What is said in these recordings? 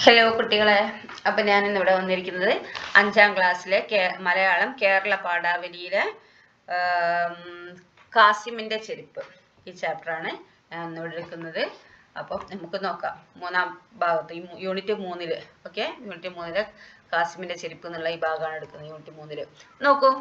Hello കുട്ടികളെ അപ്പം ഞാൻ ഇന്ന് ഇവിടെ വന്നിരിക്കുന്നത് അഞ്ചാം ക്ലാസ്സിലെ കേ മലയാളം കേരള പാഠാവലിയിലെ ആം, കാസിമിൻ്റെ ചെരുപ്പ് ഈ ചാപ്റ്ററാണ് ഞാൻ ഇന്നിവിടെ എടുക്കുന്നത് അപ്പം നമുക്ക് നോക്കാം മൂന്നാം ഭാഗത്ത് ഈ യൂണിറ്റ് മൂന്നില് ഓക്കെ യൂണിറ്റ് മൂന്നില് കാസിമിൻ്റെ ചെരുപ്പ് എന്നുള്ള ഈ ഭാഗമാണ് എടുക്കുന്നത് യൂണിറ്റ് മൂന്നില് നോക്കൂ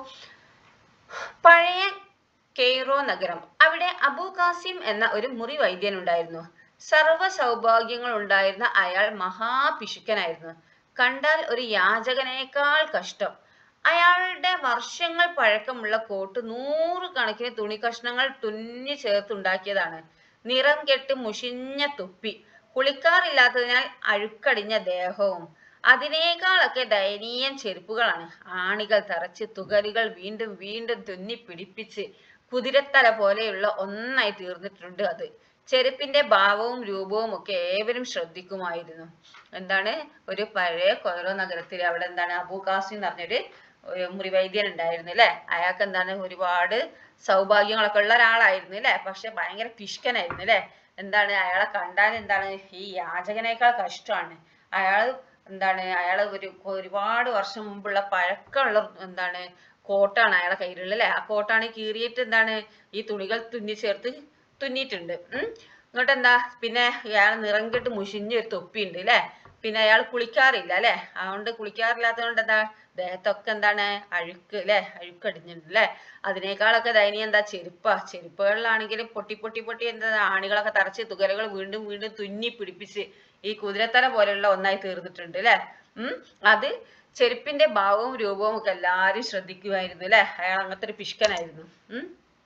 പഴയ കെയ്റോ നഗരം അവിടെ അബു കാസിം എന്ന ഒരു മുറി വൈദ്യൻ ഉണ്ടായിരുന്നു സർവ്വ സൗഭാഗ്യങ്ങൾ ഉണ്ടായിരുന്ന അയാൾ മഹാപിശുക്കനായിരുന്നു കണ്ടാൽ ഒരു യാചകനേക്കാൾ കഷ്ടം അയാളുടെ വർഷങ്ങൾ പഴക്കമുള്ള കോട്ട് നൂറുകണക്കിന് തുണി കഷ്ണങ്ങൾ തുന്നി ചേർത്തുണ്ടാക്കിയതാണ് നിറം കെട്ട് മുഷിഞ്ഞ തുപ്പി കുളിക്കാറില്ലാത്തതിനാൽ അഴുക്കടിഞ്ഞ ദേഹവും അതിനേക്കാളൊക്കെ ദയനീയം ചെരുപ്പുകളാണ് ആണികൾ തറച്ച് തുകലുകൾ വീണ്ടും വീണ്ടും തുന്നി പിടിപ്പിച്ച് കുതിരത്തല പോലെയുള്ള ഒന്നായി തീർന്നിട്ടുണ്ട് അത് ചെരുപ്പിന്റെ ഭാവവും രൂപവും ഒക്കെ ഏവരും ശ്രദ്ധിക്കുമായിരുന്നു എന്താണ് ഒരു പഴയ കൊയറോ നഗരത്തിൽ അവിടെ എന്താണ് അബു ഖാസിം എന്ന് പറഞ്ഞൊരു ഒരു മുറിവൈദ്യൻ ഉണ്ടായിരുന്നു അല്ലെ അയാൾക്ക് എന്താണ് ഒരുപാട് സൗഭാഗ്യങ്ങളൊക്കെ ഉള്ള ഒരാളായിരുന്നു അല്ലെ പക്ഷെ ഭയങ്കര പിഷ്കനായിരുന്നു അല്ലെ എന്താണ് അയാളെ കണ്ടാൽ എന്താണ് ഈ യാചകനേക്കാൾ കഷ്ടമാണ് അയാൾ എന്താണ് അയാൾ ഒരു ഒരുപാട് വർഷം മുമ്പുള്ള പഴക്കമുള്ള എന്താണ് കോട്ടാണ് അയാളെ കയ്യിലുള്ള അല്ലെ ആ കോട്ടാണ് കീറിയിട്ട് എന്താണ് ഈ തുണികൾ തുന്നി ചേർത്ത് തുന്നിയിട്ടുണ്ട് ഉം ഇങ്ങോട്ട് എന്താ പിന്നെ അയാൾ നിറം കെട്ട് മുഷിഞ്ഞ ഒരു തൊപ്പിയുണ്ട് അല്ലെ പിന്നെ അയാൾ കുളിക്കാറില്ല അല്ലെ അതുകൊണ്ട് കുളിക്കാറില്ലാത്തതുകൊണ്ട് എന്താ ദേഹത്തൊക്കെ എന്താണ് അഴുക്ക് അല്ലെ അഴുക്കടിഞ്ഞിട്ടുണ്ട് അല്ലെ അതിനേക്കാളൊക്കെ ദയനീയം എന്താ ചെരുപ്പാ ചെരുപ്പുകളിലാണെങ്കിൽ പൊട്ടി പൊട്ടി പൊട്ടി എന്താ ആണികളൊക്കെ തറച്ച് തുകലുകൾ വീണ്ടും വീണ്ടും തുന്നി പിടിപ്പിച്ച് ഈ കുതിരത്തല പോലെയുള്ള ഒന്നായി തീർന്നിട്ടുണ്ട് അല്ലെ ഉം അത് ചെരുപ്പിന്റെ ഭാവവും രൂപവും ഒക്കെ എല്ലാരും ശ്രദ്ധിക്കുമായിരുന്നു അല്ലെ അയാൾ അങ്ങനത്തെ ഒരു പിഷ്കനായിരുന്നു ഉം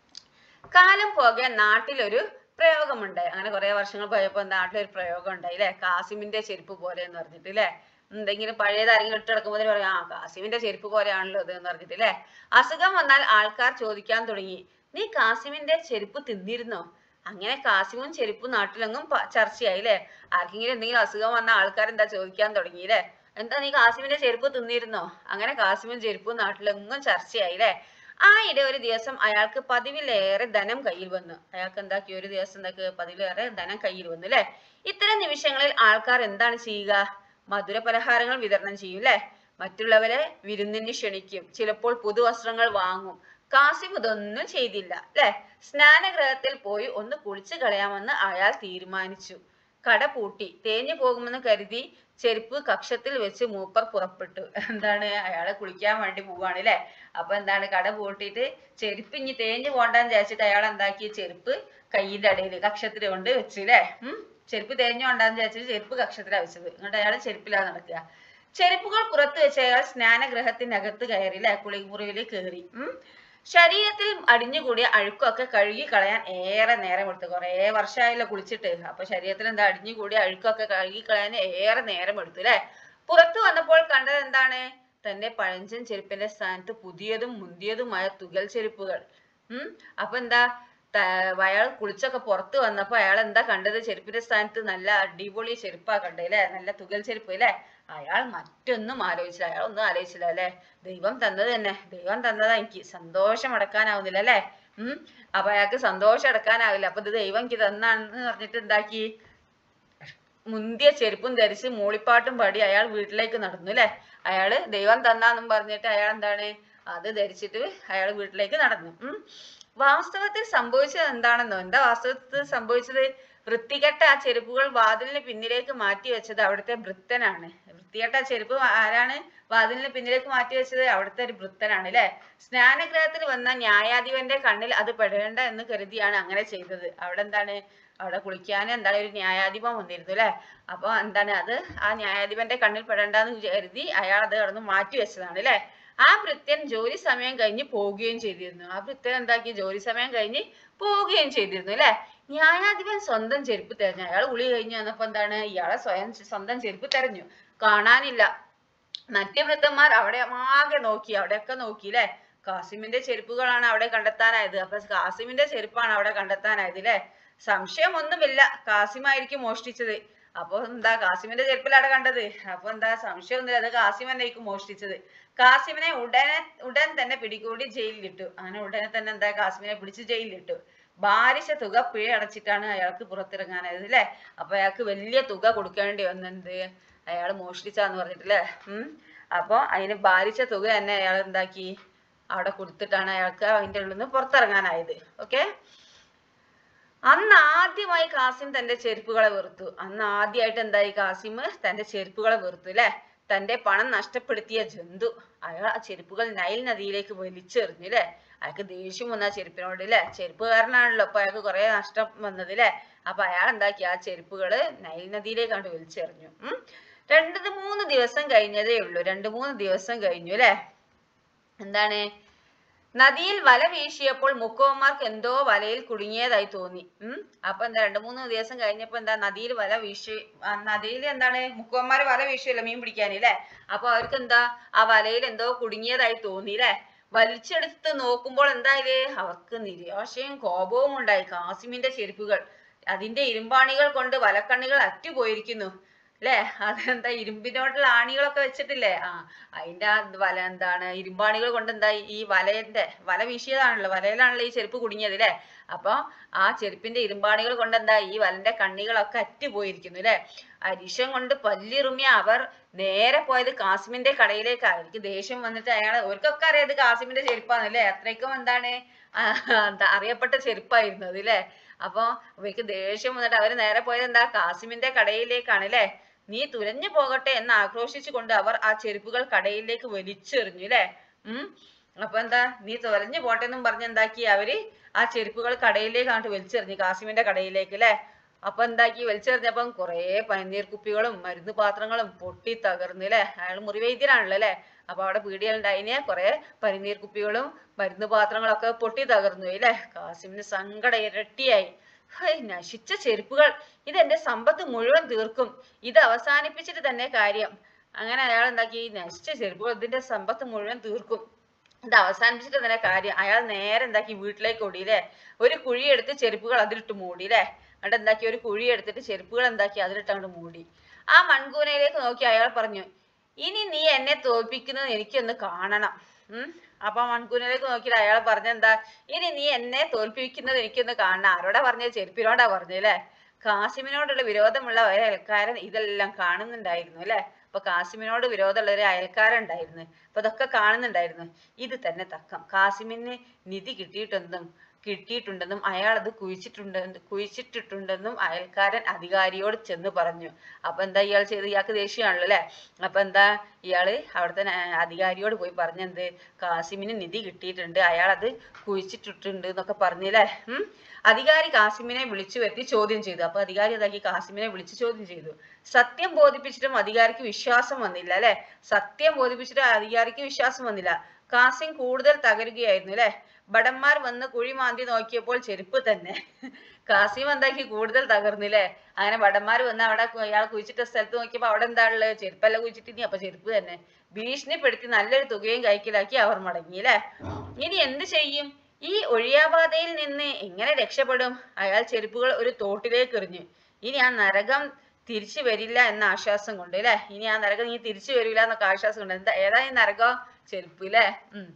കാലം പോകെ നാട്ടിലൊരു പ്രയോഗമുണ്ടായി അങ്ങനെ കുറെ വർഷങ്ങൾ പോയപ്പോ നാട്ടിലൊരു പ്രയോഗം ഉണ്ടായി അല്ലെ കാസിമിന്റെ ചെരുപ്പ് പോലെ എന്ന് പറഞ്ഞിട്ട് അല്ലെ എന്തെങ്കിലും പഴയത് ആരെങ്കിലും ഇട്ട് നടക്കുമ്പോൾ പറയും ആ കാസിമിന്റെ ചെരുപ്പ് പോലെയാണല്ലോ ഇത് എന്ന് പറഞ്ഞിട്ട് അല്ലെ അസുഖം വന്നാൽ ആൾക്കാർ ചോദിക്കാൻ തുടങ്ങി നീ കാസിമിന്റെ ചെരുപ്പ് തിന്നിരുന്നോ അങ്ങനെ കാസിമും ചെരുപ്പും നാട്ടിലെങ്ങും പ- ചർച്ചയായി അല്ലെ ആർക്കെങ്കിലും എന്തെങ്കിലും അസുഖം വന്ന ആൾക്കാർ എന്താ ചോദിക്കാൻ തുടങ്ങി അല്ലെ എന്താ നീ കാസിമിന്റെ ചെരുപ്പ് തിന്നിരുന്നോ അങ്ങനെ കാസിമും ചെരുപ്പും നാട്ടിലെങ്ങും ചർച്ചയായി അല്ലെ ആ ഇടെ ഒരു ദിവസം അയാൾക്ക് പതിവിലേറെ ധനം കയ്യിൽ വന്നു അയാൾക്ക് എന്താക്കി ഒരു ദിവസം എന്താക്കി പതിവിലേറെ ധനം കയ്യിൽ വന്നു അല്ലെ ഇത്തരം നിമിഷങ്ങളിൽ ആൾക്കാർ എന്താണ് ചെയ്യുക മധുര പലഹാരങ്ങൾ വിതരണം ചെയ്യും അല്ലെ മറ്റുള്ളവരെ വിരുന്നിന് ക്ഷണിക്കും ചിലപ്പോൾ പുതുവസ്ത്രങ്ങൾ വാങ്ങും കാസിം ഇതൊന്നും ചെയ്തില്ല അല്ലെ സ്നാനഗ്രഹത്തിൽ പോയി ഒന്ന് കുളിച്ചു കളയാമെന്ന് അയാൾ തീരുമാനിച്ചു കട പൂട്ടി തേഞ്ഞു പോകുമെന്ന് കരുതി ചെരുപ്പ് കക്ഷത്തിൽ വെച്ച് മൂപ്പർ പുറപ്പെട്ടു എന്താണ് അയാളെ കുളിക്കാൻ വേണ്ടി പോവാണ് ല്ലേ അപ്പൊ എന്താണ് കട പൂട്ടിയിട്ട് ചെരുപ്പ് ഇനി തേഞ്ഞു പോണ്ടാന്ന് വിചാരിച്ചിട്ട് അയാൾ എന്താക്കി ചെരുപ്പ് കയ്യിന്റെ അടിയിൽ കക്ഷത്തിൽ കൊണ്ട് വെച്ചു ല്ലേ ഉം ചെരുപ്പ് തേഞ്ഞു കൊണ്ടാന്ന് വിചാരിച്ചിട്ട് ചെരുപ്പ് കക്ഷത്തിലാ വെച്ചത് എന്നിട്ട് അയാൾ ചെരുപ്പിലാ നടക്കുക ചെരുപ്പുകൾ പുറത്തു വെച്ച് അയാൾ സ്നാനഗ്രഹത്തിനകത്ത് കയറി ല്ലേ കുളിമുറിയിൽ കയറി ഉം ശരീരത്തിൽ അടിഞ്ഞുകൂടിയ അഴുക്കൊക്കെ കഴുകി കളയാൻ ഏറെ നേരം എടുത്തു കുറേ വർഷമായല്ലോ കുളിച്ചിട്ട് അപ്പൊ ശരീരത്തിൽ എന്താ അടിഞ്ഞുകൂടിയ അഴുക്കൊക്കെ കഴുകി കളയാൻ ഏറെ നേരം എടുത്തു അല്ലെ പുറത്തു വന്നപ്പോൾ കണ്ടത് എന്താണ് തന്റെ പഴഞ്ചൻ ചെരുപ്പിന്റെ സ്ഥാനത്ത് പുതിയതും മുന്തിയതുമായ തുകൽ ചെരുപ്പുകൾ ഉം അപ്പൊ എന്താ ത- അയാൾ കുളിച്ചൊക്കെ പുറത്തു വന്നപ്പോ അയാൾ എന്താ കണ്ടത് ചെരുപ്പിന്റെ സ്ഥാനത്ത് നല്ല അടിപൊളി ചെരുപ്പാ കണ്ടത് അല്ലെ നല്ല തുകൽ ചെരുപ്പ് അല്ലെ അയാൾ മറ്റൊന്നും ആലോചിച്ചില്ല അയാൾ ഒന്നും ആലോചിച്ചില്ല അല്ലെ ദൈവം തന്നത് തന്നെ ദൈവം തന്നതാ എനിക്ക് സന്തോഷം അടക്കാനാവുന്നില്ല അല്ലെ ഉം അപ്പൊ അയാൾക്ക് സന്തോഷം അടക്കാനാവില്ല അപ്പൊ ഇത് ദൈവം എനിക്ക് തന്നാണെന്ന് പറഞ്ഞിട്ട് എന്താക്കി മുന്തിയ ചെരുപ്പും ധരിച്ച് മൂളിപ്പാട്ടും പാടി അയാൾ വീട്ടിലേക്ക് നടന്നു അല്ലെ അയാള് ദൈവം തന്നാന്നും പറഞ്ഞിട്ട് അയാൾ എന്താണ് അത് ധരിച്ചിട്ട് അയാൾ വീട്ടിലേക്ക് നടന്നു ഉം വാസ്തവത്തിൽ സംഭവിച്ചത് എന്താണെന്നോ എന്താ വാസ്തവത്തിൽ സംഭവിച്ചത് വൃത്തികെട്ട ആ ചെരുപ്പുകൾ വാതിലിന് പിന്നിലേക്ക് മാറ്റി വെച്ചത് അവിടുത്തെ ഭൃത്തനാണ് വൃത്തികെട്ട ചെരുപ്പ് ആരാണ് വാതിലിന് പിന്നിലേക്ക് മാറ്റി വെച്ചത് അവിടുത്തെ ഒരു ഭൃത്തനാണ് അല്ലെ സ്നാനഗ്രഹത്തിൽ വന്ന ന്യായാധിപന്റെ കണ്ണിൽ അത് പെടേണ്ട എന്ന് കരുതിയാണ് അങ്ങനെ ചെയ്തത് അവിടെ എന്താണ് അവിടെ കുളിക്കാൻ എന്താണ് ഒരു ന്യായാധിപൻ വന്നിരുന്നു അല്ലെ അപ്പൊ എന്താണ് അത് ആ ന്യായാധിപന്റെ കണ്ണിൽ പെടണ്ടെന്ന് കരുതി അയാൾ അത് കടന്ന് മാറ്റി വെച്ചതാണ് അല്ലെ ആ ഭൃത്യൻ ജോലി സമയം കഴിഞ്ഞ് പോവുകയും ചെയ്തിരുന്നു ആ ഭൃത്യൻ എന്താക്കി ജോലി സമയം കഴിഞ്ഞ് പോവുകയും ചെയ്തിരുന്നു അല്ലെ ന്യായാധിപൻ സ്വന്തം ചെരുപ്പ് തെരഞ്ഞു അയാൾ കുളി കഴിഞ്ഞ് വന്നപ്പോ എന്താണ് ഇയാളെ സ്വയം സ്വന്തം ചെരുപ്പ് തെരഞ്ഞു കാണാനില്ല മറ്റു വൃദ്ധന്മാർ അവിടെ ആകെ നോക്കി അവിടെയൊക്കെ നോക്കി ല്ലേ കാസിമിന്റെ ചെരുപ്പുകളാണ് അവിടെ കണ്ടെത്താനായത് അപ്പൊ കാസിമിന്റെ ചെരുപ്പാണ് അവിടെ കണ്ടെത്താനായത് ല്ലേ സംശയമൊന്നുമില്ല കാസിമായിരിക്കും മോഷ്ടിച്ചത് അപ്പൊ എന്താ കാസിമിന്റെ ചെരുപ്പിലാണ് കണ്ടത് അപ്പൊ എന്താ സംശയമൊന്നുമില്ല അത് കാസിം തന്നെയായിരിക്കും മോഷ്ടിച്ചത് കാസിമിനെ ഉടനെ ഉടൻ തന്നെ പിടികൂടി ജയിലിലിട്ടു അങ്ങനെ ഉടനെ തന്നെ എന്താ കാസിമിനെ പിടിച്ച് ജയിലിലിട്ടു ഭാരിച്ച തുക പിഴ അടച്ചിട്ടാണ് അയാൾക്ക് പുറത്തിറങ്ങാനായത് ല്ലേ അപ്പൊ അയാൾക്ക് വലിയ തുക കൊടുക്കേണ്ടി വന്നത് അയാൾ മോഷ്ടിച്ചാന്ന് പറഞ്ഞിട്ടില്ലേ ഉം അപ്പൊ അതിന് ഭാരിച്ച തുക തന്നെ അയാൾ എന്താക്കി അവിടെ കൊടുത്തിട്ടാണ് അയാൾക്ക് അതിന്റെ ഉള്ളിൽ നിന്ന് പുറത്തിറങ്ങാനായത് ഓക്കെ അന്ന് ആദ്യമായി കാസിം തന്റെ ചെരുപ്പുകളെ വെറുത്തു അന്ന് ആദ്യമായിട്ട് എന്തായി കാസിം തന്റെ ചെരുപ്പുകളെ വെറുത്തു അല്ലെ തന്റെ പണം നഷ്ടപ്പെടുത്തിയ ജന്തു അയാൾ ആ ചെരുപ്പുകൾ നൈൽ നദിയിലേക്ക് വലിച്ചെറിഞ്ഞു അല്ലെ അയാൾക്ക് ദേഷ്യം വന്ന ആ ചെരുപ്പിനോട് അല്ലെ ചെരുപ്പുകാരനാണല്ലോ അപ്പൊ അയാൾക്ക് കുറെ നഷ്ടം വന്നത് അല്ലെ അപ്പൊ അയാൾ എന്താക്കി ആ ചെരുപ്പുകള് നൈൽ നദിയിലേക്കാണ്ട് വലിച്ചെറിഞ്ഞു ഉം രണ്ട് മൂന്ന് ദിവസം കഴിഞ്ഞതേ ഉള്ളൂ രണ്ട് മൂന്ന് ദിവസം കഴിഞ്ഞു അല്ലെ എന്താണ് നദിയിൽ വല വീശിയപ്പോൾ മുക്കോമാർക്ക് എന്തോ വലയിൽ കുടുങ്ങിയതായി തോന്നി ഉം അപ്പൊ എന്താ രണ്ടു മൂന്ന് ദിവസം കഴിഞ്ഞപ്പോ എന്താ നദിയിൽ വല വീശി ആ നദിയിൽ എന്താണ് മുക്കോമാര് വല വീശുമല്ലോ മീൻ പിടിക്കാൻ അല്ലേ അപ്പൊ അവർക്ക് എന്താ ആ വലയിൽ എന്തോ കുടുങ്ങിയതായി തോന്നി അല്ലേ വലിച്ചെടുത്ത് നോക്കുമ്പോൾ എന്തായത് അവർക്ക് നിരാശയും കോപവും ഉണ്ടായി കാസിമിന്റെ ചെരുപ്പുകൾ അതിന്റെ ഇരുമ്പാണികൾ കൊണ്ട് വലക്കണ്ണികൾ അറ്റുപോയിരിക്കുന്നു ല്ലേ അതെന്താ ഇരുമ്പിനോടുള്ള ആണികളൊക്കെ വെച്ചിട്ടില്ലേ ആ അതിന്റെ ആ വല എന്താണ് ഇരുമ്പാണികൾ കൊണ്ട് എന്താ ഈ വലയുടെ വല വീശിയതാണല്ലോ വലയിലാണല്ലോ ഈ ചെരുപ്പ് കുടുങ്ങിയത് ല്ലേ അപ്പൊ ആ ചെരുപ്പിന്റെ ഇരുമ്പാണികൾ കൊണ്ട് എന്താ ഈ വലന്റെ കണ്ണികളൊക്കെ അറ്റുപോയിരിക്കുന്നു ല്ലേ അരിശം കൊണ്ട് പല്ലിറുമിയ അവർ നേരെ പോയത് കാസിമിന്റെ കടയിലേക്കായിരിക്കും ദേഷ്യം വന്നിട്ട് അയാൾ അവർക്കൊക്കെ അറിയാം ഇത് കാസിമിന്റെ ചെരുപ്പാണ് ല്ലേ അത്രയ്ക്കും എന്താണ് ആ, എന്താ അറിയപ്പെട്ട ചെരുപ്പായിരുന്നു അത് ല്ലേ അപ്പൊ ഇവർക്ക് ദേഷ്യം വന്നിട്ട് അവര് നേരെ പോയത് എന്താ കാസിമിന്റെ കടയിലേക്കാണ് ല്ലേ നീ തുലഞ്ഞു പോകട്ടെ എന്ന് ആക്രോശിച്ചുകൊണ്ട് അവർ ആ ചെരുപ്പുകൾ കടയിലേക്ക് വലിച്ചെറിഞ്ഞു ല്ലേ ഉം അപ്പൊ എന്താ നീ തുലഞ്ഞു പോട്ടെ എന്നും പറഞ്ഞ് എന്താക്കി അവര് ആ ചെരുപ്പുകൾ കടയിലേക്ക് അങ്ങോട്ട് വലിച്ചെറിഞ്ഞു കാസിമിന്റെ കടയിലേക്ക് ല്ലേ അപ്പൊ എന്താക്കി വലിച്ചെറിഞ്ഞപ്പം കുറേ പനിനീർ കുപ്പികളും മരുന്ന് പാത്രങ്ങളും പൊട്ടി തകർന്നു ല്ലേ അയാൾ മുറിവൈദ്യനാണല്ലോ ല്ലേ അപ്പൊ അവിടെ പീടികയുണ്ടായിന് കുറെ പനിനീർ കുപ്പികളും മരുന്ന് പാത്രങ്ങളൊക്കെ പൊട്ടി തകർന്നു പോയി ല്ലേ കാസിമിന് സങ്കടം ഇരട്ടിയായി ഹൈ നശിച്ച ചെരുപ്പുകൾ ഇത് എന്റെ സമ്പത്ത് മുഴുവൻ തീർക്കും ഇത് അവസാനിപ്പിച്ചിട്ട് തന്നെ കാര്യം അങ്ങനെ അയാൾ എന്താക്കി ഈ നശിച്ച ചെരുപ്പുകൾ ഇതിന്റെ സമ്പത്ത് മുഴുവൻ തീർക്കും ഇത് അവസാനിപ്പിച്ചിട്ട് തന്നെ കാര്യം അയാൾ നേരെ എന്താക്കി വീട്ടിലേക്ക് ഓടിയില്ലേ ഒരു കുഴി എടുത്ത് ചെരുപ്പുകൾ അതിലിട്ട് മൂടി ല്ലേ എന്നിട്ട് എന്താക്കി ഒരു കുഴി എടുത്തിട്ട് ചെരുപ്പുകൾ എന്താക്കി അതിലിട്ട് അങ്ങോട്ട് മൂടി ആ മൺകൂനയിലേക്ക് നോക്കി അയാൾ പറഞ്ഞു ഇനി നീ എന്നെ തോൽപ്പിക്കുന്നത് എനിക്കൊന്ന് കാണണം ഉം അപ്പൊ മൺകൂനയിലേക്ക് നോക്കിയിട്ട് അയാൾ പറഞ്ഞെന്താ ഇനി നീ എന്നെ തോൽപ്പിക്കുന്നത് എനിക്കൊന്ന് കാണണം ആരോടാ പറഞ്ഞത് ചെരുപ്പിനോടാ പറഞ്ഞത് ല്ലേ കാസിമിനോടുള്ള വിരോധമുള്ള ഒരു അയൽക്കാരൻ ഇതെല്ലാം കാണുന്നുണ്ടായിരുന്നു അല്ലെ അപ്പൊ കാസിമിനോട് വിരോധമുള്ള ഒരു അയൽക്കാരൻ ഉണ്ടായിരുന്നു അപ്പൊ ഇതൊക്കെ കാണുന്നുണ്ടായിരുന്നു ഇത് തന്നെ തക്കം കാസിമിന് നിധി കിട്ടിയിട്ടെന്നും കിട്ടിയിട്ടുണ്ടെന്നും അയാൾ അത് കുഴിച്ചിട്ടുണ്ട് കുഴിച്ചിട്ടിട്ടുണ്ടെന്നും അയൽക്കാരൻ അധികാരിയോട് ചെന്ന് പറഞ്ഞു അപ്പൊ എന്താ ഇയാൾ ചെയ്ത് ഇയാൾക്ക് ദേഷ്യമാണല്ലോ അല്ലെ അപ്പൊ എന്താ ഇയാള് അവിടുത്തെ ന- അധികാരിയോട് പോയി പറഞ്ഞെന്ത് കാസിമിന് നിധി കിട്ടിയിട്ടുണ്ട് അയാൾ അത് കുഴിച്ചിട്ടിട്ടുണ്ട് എന്നൊക്കെ പറഞ്ഞില്ലേ ഉം അധികാരി കാസിമിനെ വിളിച്ചു വരുത്തി ചോദ്യം ചെയ്തു അപ്പൊ അധികാരി അതാക്കി കാസിമിനെ വിളിച്ചു ചോദ്യം ചെയ്തു സത്യം ബോധിപ്പിച്ചിട്ടും അധികാരിക്ക് വിശ്വാസം വന്നില്ല അല്ലെ സത്യം ബോധിപ്പിച്ചിട്ട് അധികാരിക്ക് വിശ്വാസം വന്നില്ല കാസിം കൂടുതൽ തകരുകയായിരുന്നു അല്ലെ ഭടന്മാർ വന്ന് കുഴി മാന്തി നോക്കിയപ്പോൾ ചെരുപ്പ് തന്നെ കാസിം എന്താക്കി കൂടുതൽ തകർന്നില്ലേ അങ്ങനെ ഭടന്മാർ വന്ന് അവിടെ കു- അയാൾ കുഴിച്ചിട്ട സ്ഥലത്ത് നോക്കിയപ്പോ അവിടെ എന്താ ഉള്ളത് ചെരുപ്പല്ല കുഴിച്ചിട്ടിനി അപ്പൊ ചെരുപ്പ് തന്നെ ഭീഷണിപ്പെടുത്തി നല്ലൊരു തുകയും കൈക്കലാക്കി അവർ മടങ്ങി അല്ലെ ഇനി എന്ത് ചെയ്യും ഈ ഒഴിയാബാധയിൽ നിന്ന് എങ്ങനെ രക്ഷപ്പെടും അയാൾ ചെരുപ്പുകൾ ഒരു തോട്ടിലേക്ക് എറിഞ്ഞു ഇനി ആ നരകം തിരിച്ചു വരില്ല എന്ന ആശ്വാസം കൊണ്ട് അല്ലെ ഇനി ആ നരകം ഇനി തിരിച്ചു വരില്ല എന്നൊക്കെ ആശ്വാസം കൊണ്ട് എന്താ ഏതാ ഈ നരകം ചെരുപ്പ് അല്ലേ ഉം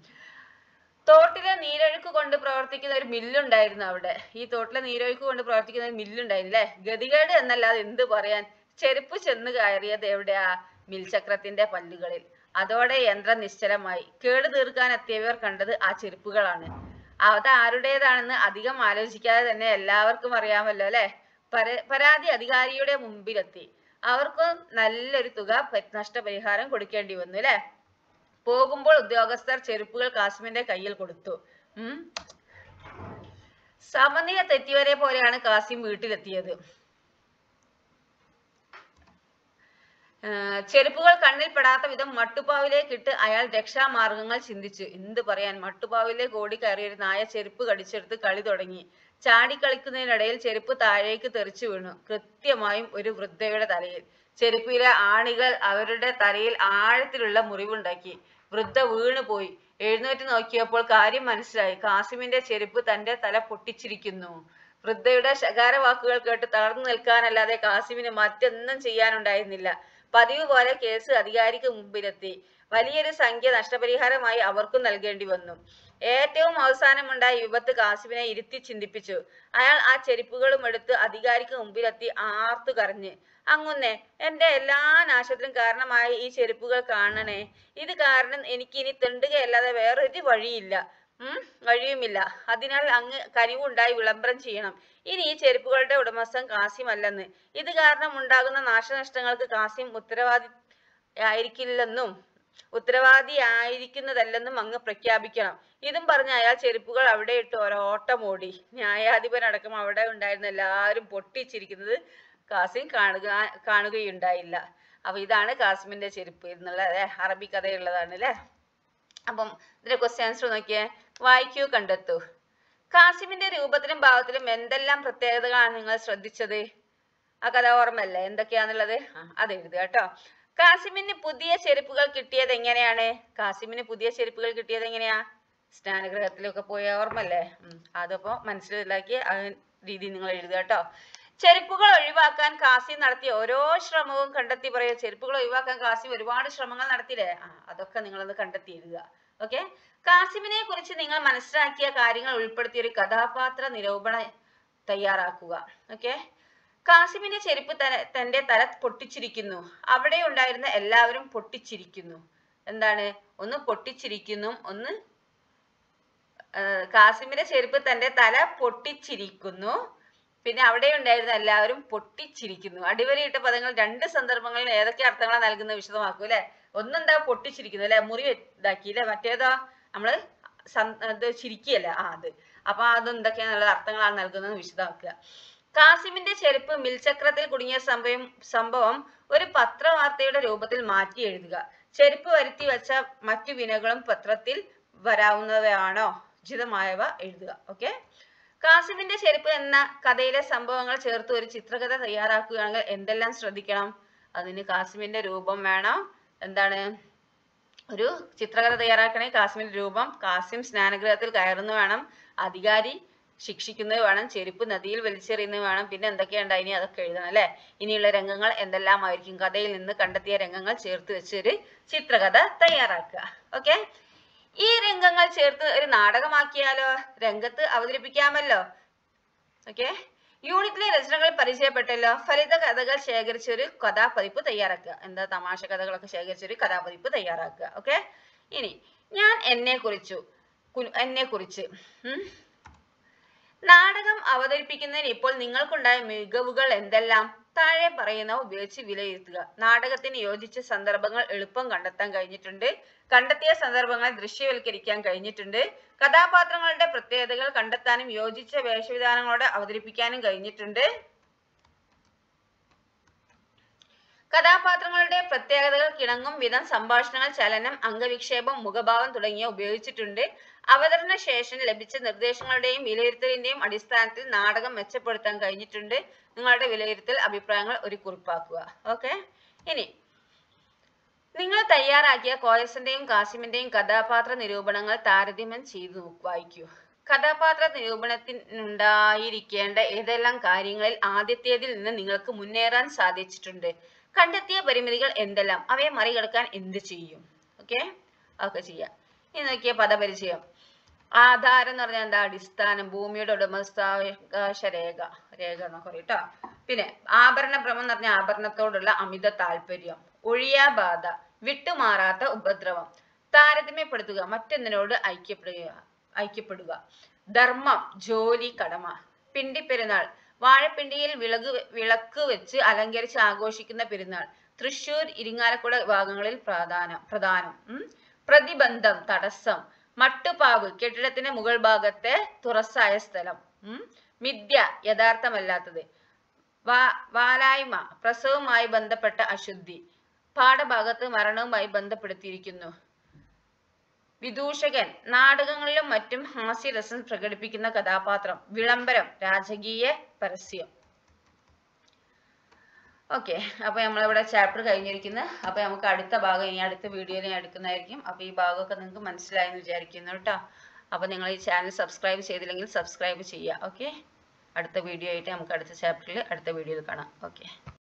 തോട്ടിലെ നീരൊഴുക്ക് കൊണ്ട് പ്രവർത്തിക്കുന്ന ഒരു മില്ലുണ്ടായിരുന്നു അവിടെ ഈ തോട്ടിലെ നീരൊഴുക്ക് കൊണ്ട് പ്രവർത്തിക്കുന്ന ഒരു മില്ലുണ്ടായിരുന്നു അല്ലേ ഗതികേട് എന്നല്ലാതെ എന്ത് പറയാൻ ചെരുപ്പ് ചെന്ന് കയറിയത് എവിടെയാ മിൽചക്രത്തിന്റെ പല്ലുകളിൽ അതോടെ യന്ത്രം നിശ്ചലമായി കേട് തീർക്കാൻ എത്തിയവർ കണ്ടത് ആ ചെരുപ്പുകളാണ് അത് ആരുടേതാണെന്ന് അധികം ആലോചിക്കാതെ തന്നെ എല്ലാവർക്കും അറിയാമല്ലോ അല്ലെ പര പരാതി അധികാരിയുടെ മുമ്പിലെത്തി അവർക്കും നല്ലൊരു തുക പ- നഷ്ടപരിഹാരം കൊടുക്കേണ്ടി വന്നു അല്ലെ പോകുമ്പോൾ ഉദ്യോഗസ്ഥർ ചെരുപ്പുകൾ കാസിമിന്റെ കയ്യിൽ കൊടുത്തു ഉം സമനില തെറ്റിയവരെ പോലെയാണ് കാസിം വീട്ടിലെത്തിയത് ആഹ് ചെരുപ്പുകൾ കണ്ണിൽ പെടാത്ത വിധം മട്ടുപ്പാവിലേക്കിട്ട് അയാൾ രക്ഷാമാർഗങ്ങൾ ചിന്തിച്ചു എന്ത് പറയാൻ മട്ടുപ്പാവിലേക്ക് ഓടി കയറിയ ഒരു നായ ചെരുപ്പ് കടിച്ചെടുത്ത് കളി തുടങ്ങി ചാടിക്കളിക്കുന്നതിനിടയിൽ ചെരുപ്പ് താഴേക്ക് തെറിച്ചു വീണു കൃത്യമായും ഒരു വൃദ്ധയുടെ തലയിൽ ചെരുപ്പിലെ ആണികൾ അവരുടെ തലയിൽ ആഴത്തിലുള്ള മുറിവുണ്ടാക്കി വൃദ്ധ വീണുപോയി എഴുന്നേറ്റ് നോക്കിയപ്പോൾ കാര്യം മനസ്സിലായി കാസിമിന്റെ ചെരുപ്പ് തന്റെ തല പൊട്ടിച്ചിരിക്കുന്നു വൃദ്ധയുടെ ശകാര വാക്കുകൾ കേട്ട് തളർന്നു നിൽക്കാനല്ലാതെ കാസിമിന് മറ്റൊന്നും ചെയ്യാനുണ്ടായിരുന്നില്ല പതിവ് പോലെ കേസ് അധികാരിക്ക് മുമ്പിലെത്തി വലിയൊരു സംഖ്യ നഷ്ടപരിഹാരമായി അവർക്കും നൽകേണ്ടി വന്നു ഏറ്റവും അവസാനമുണ്ടായ വിപത്ത് കാസിമിനെ ഇരുത്തി ചിന്തിപ്പിച്ചു അയാൾ ആ ചെരുപ്പുകളും എടുത്ത് അധികാരിക്ക് മുമ്പിലെത്തി ആർത്തു കരഞ്ഞ് അങ്ങുന്നേ എന്റെ എല്ലാ നാശത്തിനും കാരണമായ ഈ ചെരുപ്പുകൾ കാണണേ ഇത് കാരണം എനിക്ക് ഇനി തെണ്ടുകയല്ലാതെ വേറൊരു വഴിയില്ല ഉം വഴിയുമില്ല അതിനാൽ അങ്ങ് കനിവുണ്ടായി വിളംബരം ചെയ്യണം ഇനി ഈ ചെരുപ്പുകളുടെ ഉടമസ്ഥൻ കാസിം അല്ലെന്ന് ഇത് കാരണം ഉണ്ടാകുന്ന നാശനഷ്ടങ്ങൾക്ക് കാസിം ഉത്തരവാദി ആയിരിക്കില്ലെന്നും ഉത്തരവാദി ആയിരിക്കുന്നതല്ലെന്നും അങ്ങ് പ്രഖ്യാപിക്കണം ഇതും പറഞ്ഞ് അയാൾ ചെരുപ്പുകൾ അവിടെ ഇട്ട് ഒരോട്ടം ഓടി ന്യായാധിപനടക്കം അവിടെ ഉണ്ടായിരുന്ന എല്ലാവരും പൊട്ടിച്ചിരിക്കുന്നത് കാസിം കാണുക കാണുകയുണ്ടായില്ല അപ്പൊ ഇതാണ് കാസിമിന്റെ ചെരുപ്പ് എന്നുള്ള അല്ലേ അറബി കഥയുള്ളതാണ് അല്ലേ അപ്പം ഇതിന്റെ ക്വസ്റ്റ്യൻ ആൻസർ നോക്കിയേ വായിക്കൂ കണ്ടെത്തൂ കാസിമിന്റെ രൂപത്തിലും ഭാവത്തിലും എന്തെല്ലാം പ്രത്യേകതകളാണ് നിങ്ങൾ ശ്രദ്ധിച്ചത് ആ കഥ ഓർമ്മല്ലേ എന്തൊക്കെയാന്നുള്ളത് ആ അത് എഴുതുക കേട്ടോ കാസിമിന് പുതിയ ചെരുപ്പുകൾ കിട്ടിയത് എങ്ങനെയാണ് കാസിമിന് പുതിയ ചെരുപ്പുകൾ കിട്ടിയത് എങ്ങനെയാ സ്നാനഗ്രഹത്തിലൊക്കെ പോയ ഓർമ്മല്ലേ ഉം അതപ്പോ മനസ്സിലാക്കി ആ രീതി നിങ്ങൾ എഴുതുക കേട്ടോ ചെരുപ്പുകൾ ഒഴിവാക്കാൻ കാസിം നടത്തിയ ഓരോ ശ്രമവും കണ്ടെത്തി പറയൂ ചെരുപ്പുകൾ ഒഴിവാക്കാൻ കാസിം ഒരുപാട് ശ്രമങ്ങൾ നടത്തിയില്ലേ ആ അതൊക്കെ നിങ്ങളൊന്ന് കണ്ടെത്തി എഴുതുക ഓക്കെ കാസിമിനെ കുറിച്ച് നിങ്ങൾ മനസ്സിലാക്കിയ കാര്യങ്ങൾ ഉൾപ്പെടുത്തിയ ഒരു കഥാപാത്ര നിരൂപണ തയ്യാറാക്കുക ഓക്കെ കാസിമിന്റെ ചെരുപ്പ് തന- തന്റെ തല പൊട്ടിച്ചിരിക്കുന്നു അവിടെ ഉണ്ടായിരുന്ന എല്ലാവരും പൊട്ടിച്ചിരിക്കുന്നു എന്താണ് ഒന്ന് പൊട്ടിച്ചിരിക്കുന്നു ഒന്ന് ആ, കാസിമിന്റെ ചെരുപ്പ് തന്റെ തല പൊട്ടിച്ചിരിക്കുന്നു പിന്നെ അവിടെ ഉണ്ടായിരുന്ന എല്ലാവരും പൊട്ടിച്ചിരിക്കുന്നു അടിവരയിട്ട പദങ്ങൾ രണ്ട് സന്ദർഭങ്ങളിൽ ഏതൊക്കെ അർത്ഥങ്ങളാണ് നൽകുന്നത് വിശദമാക്കൂ അല്ലെ ഒന്നെന്താ പൊട്ടിച്ചിരിക്കുന്നു അല്ലെ മുറി ഇതാക്കി അല്ലെ മറ്റേതോ നമ്മള് സം- ഇത് ചിരിക്കുകയല്ല ആ അത് അപ്പൊ അതെന്തൊക്കെയാന്നുള്ള അർത്ഥങ്ങളാണ് നൽകുന്നത് വിശദമാക്കുക കാസിമിന്റെ ചെരുപ്പ് മിൽചക്രത്തിൽ കുടുങ്ങിയ സംഭവം സംഭവം ഒരു പത്രവാർത്തയുടെ രൂപത്തിൽ മാറ്റി എഴുതുക ചെരുപ്പ് വരുത്തി വെച്ച മറ്റു വിനകളും പത്രത്തിൽ വരാവുന്നവയാണോ ഉചിതമായവ എഴുതുക ഓക്കെ കാസിമിന്റെ ചെരുപ്പ് എന്ന കഥയിലെ സംഭവങ്ങൾ ചേർത്ത് ഒരു ചിത്രകഥ തയ്യാറാക്കുകയാണെങ്കിൽ എന്തെല്ലാം ശ്രദ്ധിക്കണം അതിന് കാസിമിന്റെ രൂപം വേണം എന്താണ് ഒരു ചിത്രകഥ തയ്യാറാക്കണേ കാസിമിന്റെ രൂപം കാസിം സ്നാനഗൃഹത്തിൽ കയറുന്നു വേണം അധികാരി ശിക്ഷിക്കുന്നത് വേണം ചെരുപ്പ് നദിയിൽ വലിച്ചെറിയുന്നത് വേണം പിന്നെ എന്തൊക്കെയുണ്ട് ഇനി അതൊക്കെ എഴുതണം അല്ലെ ഇനിയുള്ള രംഗങ്ങൾ എന്തെല്ലാമായിരിക്കും കഥയിൽ നിന്ന് കണ്ടെത്തിയ രംഗങ്ങൾ ചേർത്ത് വെച്ച് ഒരു ചിത്രകഥ തയ്യാറാക്കുക ഓക്കെ ഈ രംഗങ്ങൾ ചേർത്ത് ഒരു നാടകമാക്കിയാലോ രംഗത്ത് അവതരിപ്പിക്കാമല്ലോ ഓക്കെ യൂണിറ്റിലെ രചനകൾ പരിചയപ്പെട്ടല്ലോ ഫലിത കഥകൾ ശേഖരിച്ച ഒരു കഥാപതിപ്പ് തയ്യാറാക്കുക എന്താ തമാശ കഥകളൊക്കെ ശേഖരിച്ച ഒരു കഥാപതിപ്പ് തയ്യാറാക്കുക ഓക്കെ ഇനി ഞാൻ എന്നെ കുറിച്ചു എന്നെ കുറിച്ച് ഉം നാടകം അവതരിപ്പിക്കുന്നതിന് ഇപ്പോൾ നിങ്ങൾക്കുണ്ടായ മികവുകൾ എന്തെല്ലാം താഴെ പറയുന്നവ ഉപയോഗിച്ച് വിലയിരുത്തുക നാടകത്തിന് യോജിച്ച സന്ദർഭങ്ങൾ എളുപ്പം കണ്ടെത്താൻ കഴിഞ്ഞിട്ടുണ്ട് കണ്ടെത്തിയ സന്ദർഭങ്ങൾ ദൃശ്യവൽക്കരിക്കാൻ കഴിഞ്ഞിട്ടുണ്ട് കഥാപാത്രങ്ങളുടെ പ്രത്യേകതകൾ കണ്ടെത്താനും യോജിച്ച വേഷവിധാനങ്ങളോടെ അവതരിപ്പിക്കാനും കഴിഞ്ഞിട്ടുണ്ട് കഥാപാത്രങ്ങളുടെ പ്രത്യേകതകൾക്ക് ഇണങ്ങും വിധം സംഭാഷണങ്ങൾ ചലനം അംഗവിക്ഷേപം മുഖഭാവം തുടങ്ങിയ ഉപയോഗിച്ചിട്ടുണ്ട് അവതരണ ശേഷം ലഭിച്ച നിർദ്ദേശങ്ങളുടെയും വിലയിരുത്തലിന്റെയും അടിസ്ഥാനത്തിൽ നാടകം മെച്ചപ്പെടുത്താൻ കഴിഞ്ഞിട്ടുണ്ട് നിങ്ങളുടെ വിലയിരുത്തൽ അഭിപ്രായങ്ങൾ ഒരു കുറിപ്പാക്കുക ഓക്കെ ഇനി നിങ്ങൾ തയ്യാറാക്കിയ കോയസിന്റെയും കാസിമിന്റെയും കഥാപാത്ര നിരൂപണങ്ങൾ താരതമ്യം ചെയ്തു നോക്ക് വായിക്കൂ കഥാപാത്ര നിരൂപണത്തിനുണ്ടായിരിക്കേണ്ട ഏതെല്ലാം കാര്യങ്ങളിൽ ആദ്യത്തേതിൽ നിന്ന് നിങ്ങൾക്ക് മുന്നേറാൻ സാധിച്ചിട്ടുണ്ട് കണ്ടെത്തിയ പരിമിതികൾ എന്തെല്ലാം അവയെ മറികടക്കാൻ എന്ത് ചെയ്യും ഓക്കെ അതൊക്കെ ചെയ്യാം ഇനി നോക്കിയ പദപരിചയം ആധാരം എന്ന് പറഞ്ഞാൽ എന്താ അടിസ്ഥാനം ഭൂമിയുടെ ഉടമസ്ഥാവകാശ രേഖ രേഖ എന്നൊക്കെ പറയും ട്ടോ പിന്നെ ആഭരണ ഭ്രമം എന്ന് പറഞ്ഞാൽ ആഭരണത്തോടുള്ള അമിത താല്പര്യം ഒഴിയാബാധ വിട്ടുമാറാത്ത ഉപദ്രവം താരതമ്യപ്പെടുത്തുക മറ്റൊന്നിനോട് ഐക്യപ്പെടുക ഐക്യപ്പെടുക ധർമ്മം ജോലി കടമ പിണ്ടിപ്പെരുന്നാൾ വാഴപ്പിണ്ടിയിൽ വിളക് വിളക്ക് വെച്ച് അലങ്കരിച്ച് ആഘോഷിക്കുന്ന പെരുന്നാൾ തൃശൂർ ഇരിങ്ങാലക്കുട ഭാഗങ്ങളിൽ പ്രധാനം പ്രധാനം ഉം. പ്രതിബന്ധം തടസ്സം മട്ടുപാവ് കെട്ടിടത്തിന്റെ മുകൾ ഭാഗത്തെ തുറസായ സ്ഥലം ഉം. മിഥ്യ യഥാർത്ഥമല്ലാത്തത് വാ വാലായ്മ പ്രസവവുമായി ബന്ധപ്പെട്ട അശുദ്ധി പാഠഭാഗത്ത് മരണവുമായി ബന്ധപ്പെടുത്തിയിരിക്കുന്നു വിദൂഷകൻ നാടകങ്ങളിലും മറ്റും ഹാസ്യരസം പ്രകടിപ്പിക്കുന്ന കഥാപാത്രം വിളംബരം രാജകീയ പരസ്യം ഓക്കെ അപ്പൊ നമ്മളിവിടെ ചാപ്റ്റർ കഴിഞ്ഞിരിക്കുന്നു അപ്പൊ നമുക്ക് അടുത്ത ഭാഗം ഇനി അടുത്ത വീഡിയോയിൽ ഞാൻ എടുക്കുന്നതായിരിക്കും അപ്പൊ ഈ ഭാഗമൊക്കെ നിങ്ങൾക്ക് മനസ്സിലായി എന്ന് വിചാരിക്കുന്നു കേട്ടോ അപ്പൊ നിങ്ങൾ ഈ ചാനൽ സബ്സ്ക്രൈബ് ചെയ്തില്ലെങ്കിൽ സബ്സ്ക്രൈബ് ചെയ്യുക ഓക്കെ അടുത്ത വീഡിയോ ആയിട്ട് നമുക്ക് അടുത്ത ചാപ്റ്ററിൽ അടുത്ത വീഡിയോയിൽ കാണാം ഓക്കെ